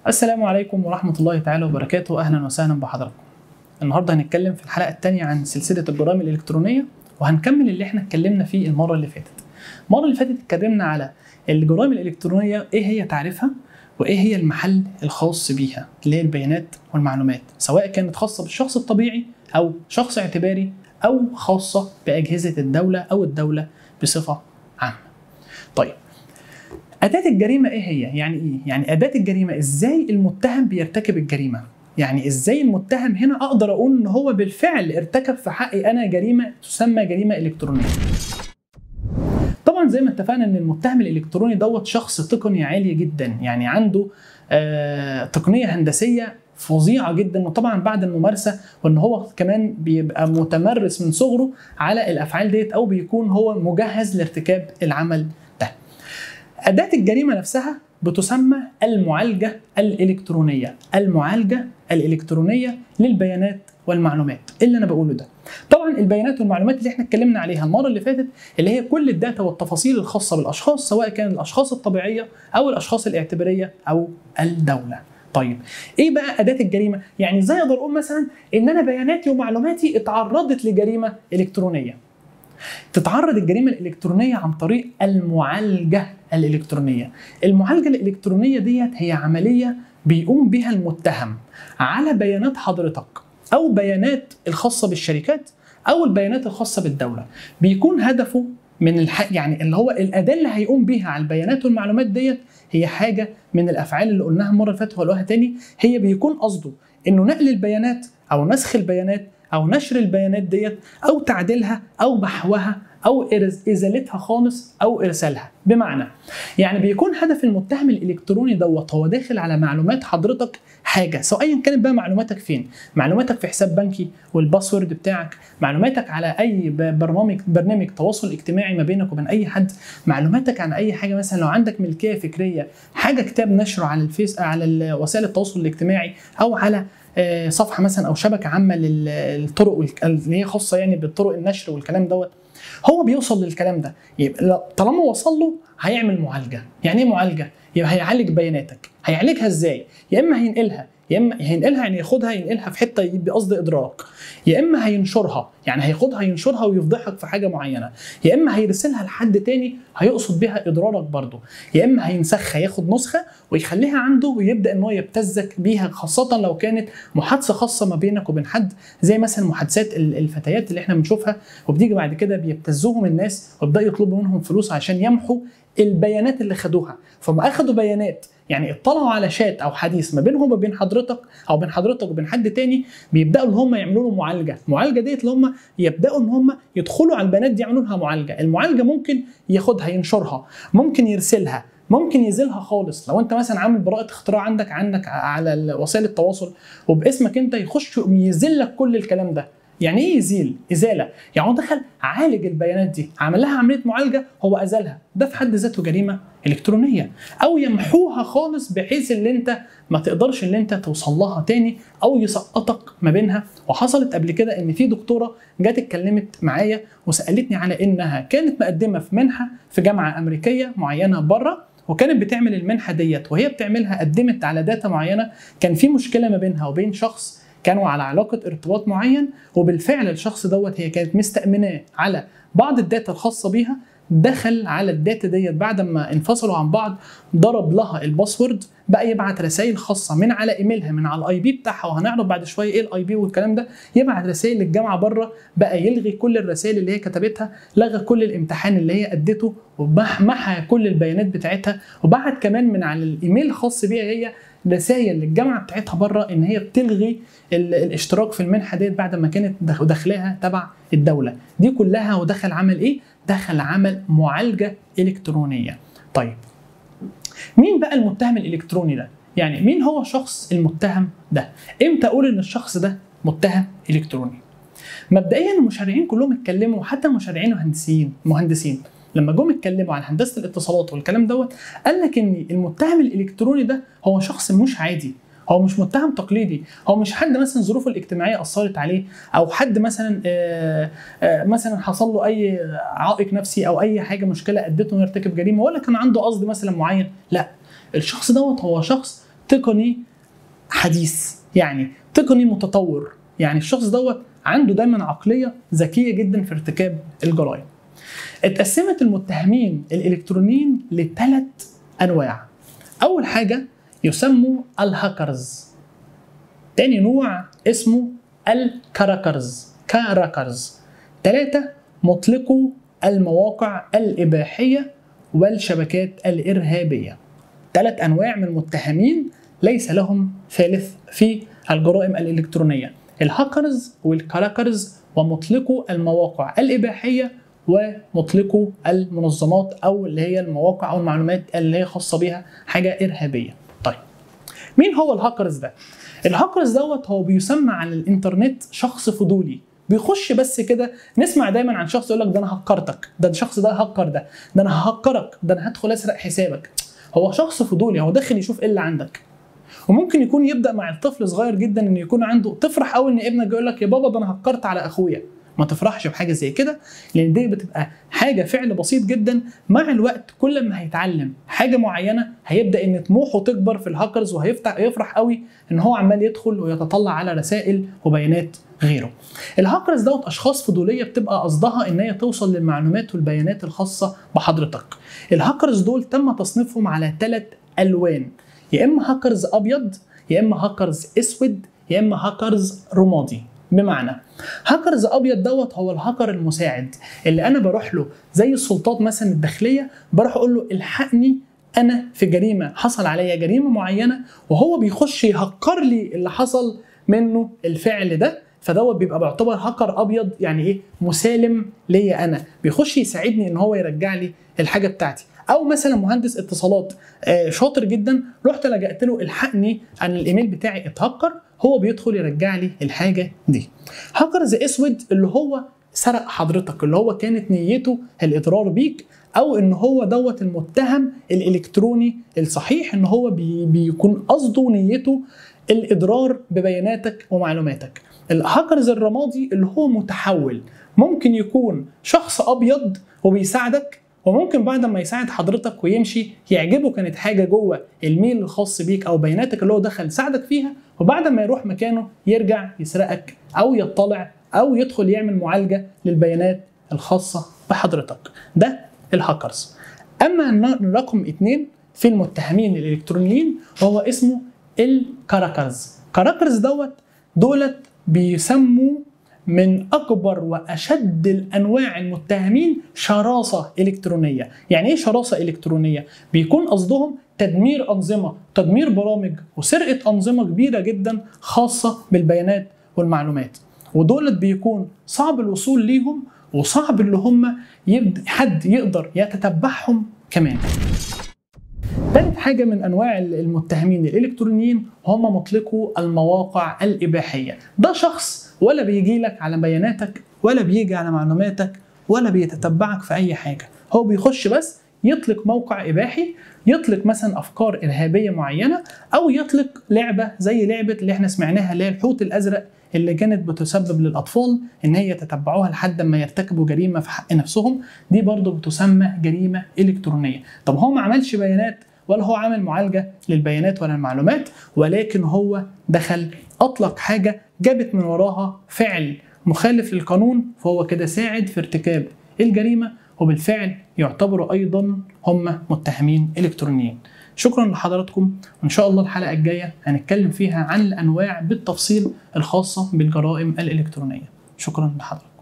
السلام عليكم ورحمة الله تعالى وبركاته أهلا وسهلا بحضراتكم النهاردة هنتكلم في الحلقة الثانية عن سلسلة الجرائم الإلكترونية وهنكمل اللي احنا اتكلمنا فيه المرة اللي فاتت المرة اللي فاتت اتكلمنا على الجرائم الإلكترونية إيه هي تعريفها وإيه هي المحل الخاص بيها اللي هي البيانات والمعلومات سواء كانت خاصة بالشخص الطبيعي أو شخص اعتباري أو خاصة بأجهزة الدولة أو الدولة بصفة عامة طيب أداة الجريمة إيه هي؟ يعني إيه؟ يعني أداة الجريمة إزاي المتهم بيرتكب الجريمة؟ يعني إزاي المتهم هنا أقدر أقول إن هو بالفعل ارتكب في حقي أنا جريمة تسمى جريمة إلكترونية. طبعا زي ما اتفقنا إن المتهم الإلكتروني دوت شخص تقني عالي جدا، يعني عنده آه تقنية هندسية فظيعة جدا وطبعا بعد الممارسة وان هو كمان بيبقى متمرس من صغره على الافعال ديت او بيكون هو مجهز لارتكاب العمل ده. أداة الجريمة نفسها بتسمى المعالجة الإلكترونية المعالجة الإلكترونية للبيانات والمعلومات اللي أنا بقوله ده طبعا البيانات والمعلومات اللي احنا اتكلمنا عليها المرة اللي فاتت اللي هي كل الداتا والتفاصيل الخاصة بالأشخاص سواء كان الأشخاص الطبيعية أو الأشخاص الاعتبارية أو الدولة طيب ايه بقى اداه الجريمه يعني ازاي اقدر اقول مثلا ان انا بياناتي ومعلوماتي اتعرضت لجريمه الكترونيه تتعرض الجريمه الالكترونيه عن طريق المعالجه الالكترونيه المعالجه الالكترونيه ديت هي عمليه بيقوم بها المتهم على بيانات حضرتك او بيانات الخاصه بالشركات او البيانات الخاصه بالدوله بيكون هدفه من الح... يعني اللي هو الاداه اللي هيقوم بيها على البيانات والمعلومات ديت هي حاجه من الافعال اللي قلناها المره اللي فاتت وهقولها تاني هي بيكون قصده انه نقل البيانات او نسخ البيانات او نشر البيانات ديت او تعديلها او محوها او ازالتها خالص او ارسالها بمعنى يعني بيكون هدف المتهم الالكتروني دوت هو داخل على معلومات حضرتك حاجه سواء كانت بقى معلوماتك فين معلوماتك في حساب بنكي والباسورد بتاعك معلوماتك على اي برنامج برنامج تواصل اجتماعي ما بينك وبين اي حد معلوماتك عن اي حاجه مثلا لو عندك ملكيه فكريه حاجه كتاب نشره على الفيس على وسائل التواصل الاجتماعي او على صفحه مثلا او شبكه عامه للطرق اللي هي خاصه يعني بالطرق النشر والكلام دوت هو بيوصل للكلام ده يبقى طالما وصل له هيعمل معالجه يعني ايه معالجه يبقى هيعالج بياناتك هيعالجها ازاي يا اما هينقلها يا اما هينقلها يعني ياخدها ينقلها في حته بقصد ادراك يا اما هينشرها يعني هياخدها ينشرها ويفضحك في حاجه معينه يا اما هيرسلها لحد تاني هيقصد بيها اضرارك برضه يا اما هينسخها ياخد نسخه ويخليها عنده ويبدا ان هو يبتزك بيها خاصه لو كانت محادثه خاصه ما بينك وبين حد زي مثلا محادثات الفتيات اللي احنا بنشوفها وبتيجي بعد كده بيبتزوهم الناس ويبداوا يطلبوا منهم فلوس عشان يمحوا البيانات اللي خدوها فما اخدوا بيانات يعني اطلعوا على شات او حديث ما بينهم وبين حضرتك او بين حضرتك وبين حد تاني بيبداوا ان هم يعملوا له معالجه، المعالجه ديت اللي هم يبداوا ان هم يدخلوا على البيانات دي يعملوا لها معالجه، المعالجه ممكن ياخدها ينشرها، ممكن يرسلها، ممكن يزيلها خالص لو انت مثلا عامل براءه اختراع عندك عندك على وسائل التواصل وباسمك انت يخش يزيل لك كل الكلام ده يعني ايه يزيل؟ ازاله، يعني هو دخل عالج البيانات دي، عمل لها عمليه معالجه هو ازالها، ده في حد ذاته جريمه الكترونيه، او يمحوها خالص بحيث ان انت ما تقدرش ان انت توصل لها تاني او يسقطك ما بينها، وحصلت قبل كده ان في دكتوره جت اتكلمت معايا وسالتني على انها كانت مقدمه في منحه في جامعه امريكيه معينه بره وكانت بتعمل المنحه ديت وهي بتعملها قدمت على داتا معينه كان في مشكله ما بينها وبين شخص كانوا على علاقه ارتباط معين وبالفعل الشخص دوت هي كانت مستأمناه على بعض الداتا الخاصه بيها دخل على الداتا ديت بعد ما انفصلوا عن بعض ضرب لها الباسورد بقى يبعت رسائل خاصه من على ايميلها من على الاي بي بتاعها وهنعرض بعد شويه ايه الاي بي والكلام ده يبعت رسائل للجامعه بره بقى يلغي كل الرسائل اللي هي كتبتها لغى كل الامتحان اللي هي ادته ومحى كل البيانات بتاعتها وبعت كمان من على الايميل الخاص بيها هي رسائل للجامعه بتاعتها بره ان هي بتلغي الاشتراك في المنحه ديت بعد ما كانت داخلاها تبع الدوله دي كلها ودخل عمل ايه دخل عمل معالجه الكترونيه طيب مين بقى المتهم الالكتروني ده يعني مين هو شخص المتهم ده امتى اقول ان الشخص ده متهم الكتروني مبدئيا المشرعين كلهم اتكلموا حتى المشرعين وهندسيين مهندسين لما جم اتكلموا عن هندسه الاتصالات والكلام دوت قال لك ان المتهم الالكتروني ده هو شخص مش عادي هو مش متهم تقليدي هو مش حد مثلا ظروفه الاجتماعيه اثرت عليه او حد مثلا آه، آه، مثلا حصل له اي عائق نفسي او اي حاجه مشكله ادته انه يرتكب جريمه ولا كان عنده قصد مثلا معين لا الشخص دوت هو شخص تقني حديث يعني تقني متطور يعني الشخص دوت عنده دايما عقليه ذكيه جدا في ارتكاب الجرائم اتقسمت المتهمين الالكترونيين لثلاث انواع اول حاجه يسموا الهاكرز تاني نوع اسمه الكراكرز كاراكرز ثلاثة مطلقو المواقع الإباحية والشبكات الإرهابية ثلاث أنواع من المتهمين ليس لهم ثالث في الجرائم الإلكترونية الهاكرز والكراكرز ومطلقو المواقع الإباحية ومطلقو المنظمات أو اللي هي المواقع أو المعلومات اللي هي خاصة بها حاجة إرهابية طيب مين هو الهاكرز ده؟ الهاكرز دوت هو بيسمى على الانترنت شخص فضولي بيخش بس كده نسمع دايما عن شخص يقول لك ده انا هكرتك ده الشخص ده هكر ده ده انا ههكرك ده انا هدخل اسرق حسابك هو شخص فضولي هو داخل يشوف ايه اللي عندك وممكن يكون يبدا مع الطفل صغير جدا ان يكون عنده تفرح قوي ان ابنك يقول لك يا بابا ده انا هكرت على اخويا ما تفرحش بحاجه زي كده لان دي بتبقى حاجه فعل بسيط جدا مع الوقت كل ما هيتعلم حاجه معينه هيبدا ان طموحه تكبر في الهاكرز وهيفتح يفرح قوي ان هو عمال يدخل ويتطلع على رسائل وبيانات غيره. الهاكرز دوت اشخاص فضوليه بتبقى قصدها ان هي توصل للمعلومات والبيانات الخاصه بحضرتك. الهاكرز دول تم تصنيفهم على ثلاث الوان يا اما هاكرز ابيض يا اما هاكرز اسود يا اما هاكرز رمادي. بمعنى هاكرز ابيض دوت هو الهاكر المساعد اللي انا بروح له زي السلطات مثلا الداخليه بروح اقول له الحقني انا في جريمه حصل عليا جريمه معينه وهو بيخش يهكر لي اللي حصل منه الفعل ده فدوت بيبقى بيعتبر هاكر ابيض يعني ايه مسالم ليا انا بيخش يساعدني ان هو يرجع لي الحاجه بتاعتي او مثلا مهندس اتصالات آه شاطر جدا رحت لجأت له الحقني عن الايميل بتاعي اتهكر هو بيدخل يرجع لي الحاجه دي هاكرز اسود اللي هو سرق حضرتك اللي هو كانت نيته الاضرار بيك او ان هو دوت المتهم الالكتروني الصحيح ان هو بي بيكون قصده نيته الاضرار ببياناتك ومعلوماتك الهاكرز الرمادي اللي هو متحول ممكن يكون شخص ابيض وبيساعدك وممكن بعد ما يساعد حضرتك ويمشي يعجبه كانت حاجه جوه الميل الخاص بيك او بياناتك اللي هو دخل ساعدك فيها وبعد ما يروح مكانه يرجع يسرقك او يطلع او يدخل يعمل معالجه للبيانات الخاصه بحضرتك ده الهاكرز اما رقم اثنين في المتهمين الالكترونيين وهو اسمه الكراكرز كراكرز دوت دولت بيسموا من اكبر واشد الانواع المتهمين شراسه الكترونيه، يعني ايه شراسه الكترونيه؟ بيكون قصدهم تدمير انظمه، تدمير برامج وسرقه انظمه كبيره جدا خاصه بالبيانات والمعلومات. ودولت بيكون صعب الوصول ليهم وصعب اللي هم حد يقدر يتتبعهم كمان. ثالث حاجة من أنواع المتهمين الإلكترونيين هم مطلقو المواقع الإباحية ده شخص ولا بيجي لك على بياناتك ولا بيجي على معلوماتك ولا بيتتبعك في أي حاجة هو بيخش بس يطلق موقع إباحي يطلق مثلا أفكار إرهابية معينة أو يطلق لعبة زي لعبة اللي احنا سمعناها اللي هي الحوت الأزرق اللي كانت بتسبب للأطفال إن هي يتتبعوها لحد ما يرتكبوا جريمة في حق نفسهم دي برضه بتسمى جريمة إلكترونية طب هو ما عملش بيانات ولا هو عامل معالجه للبيانات ولا المعلومات ولكن هو دخل اطلق حاجه جابت من وراها فعل مخالف للقانون فهو كده ساعد في ارتكاب الجريمه وبالفعل يعتبروا ايضا هم متهمين الكترونيين. شكرا لحضراتكم وان شاء الله الحلقه الجايه هنتكلم فيها عن الانواع بالتفصيل الخاصه بالجرائم الالكترونيه. شكرا لحضراتكم.